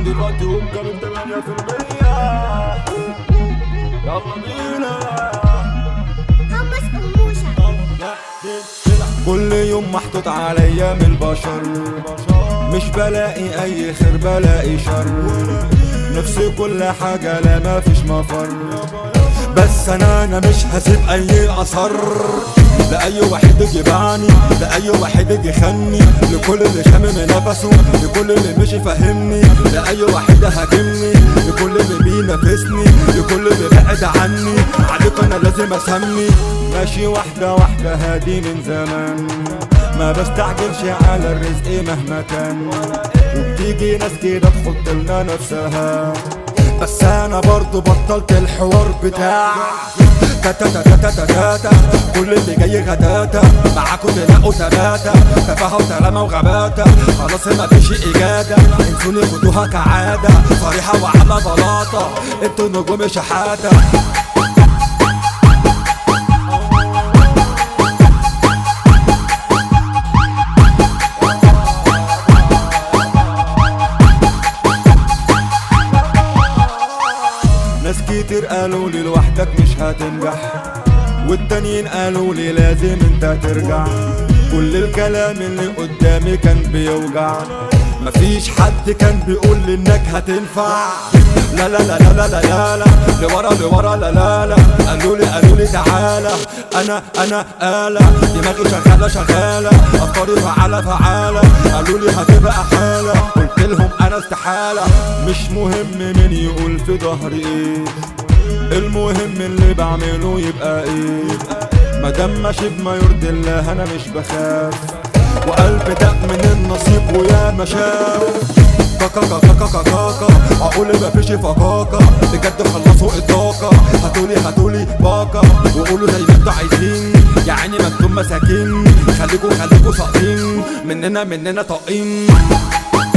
عندي دلوقتي وجه من 8% يلا بينا همس قموشة كل يوم محطوط عليا من البشر مش بلاقي اي خير بلاقي شر نفسي كل حاجة لا ما فيش مفر بس انا انا مش هسيب اي اثر لاي واحد يجي باعني لاي واحد يجي خني لكل اللي شامم نفسه لكل اللي مش فاهمني لاي واحد هاجمني لكل اللي بينافسني لكل اللي بعد عني عليك انا لازم اسمي ماشي واحدة واحدة هادي من زمان ما بستعجلش على الرزق مهما كان وبتيجي ناس كده تحط لنا نفسها بس انا برضو بطلت الحوار بتاع تاتا تاتا تاتا تاتا كل اللي جاي غداتا معاكوا تلاقوا تباتا تفاهة وترامة وغباتا خلاص ما فيش اجادة انسوني خدوها كعادة صريحة وعامة بلاطة انتوا نجوم شحاتة ناس كتير قالوا لي لوحدك مش هتنجح والتانيين قالوا لي لازم انت ترجع كل الكلام اللي قدامي كان بيوجع مفيش حد كان بيقول لي انك هتنفع لا لا لا لا لا لا لا لا لورا لورا لا لا لا قالوا لي قالوا لي تعالى انا انا آلة دماغي شغالة شغالة افكاري فعالة فعالة قالوا لي هتبقى حالة قلت لهم انا استحالة مش مهم مين يقول في ظهري ايه المهم اللي بعمله يبقى ايه مادام ماشي بما يرضي الله انا مش بخاف وقلب ده من النصيب ويا ما شاف كاكا كاكا كاكا كاكا اقول مفيش فكاكا بجد خلصوا الطاقة هاتولي هاتولي باكا وقولوا زي ما انتوا عايزين يا عيني ما انتم مساكين خليكوا خليكوا ساقطين مننا مننا طاقين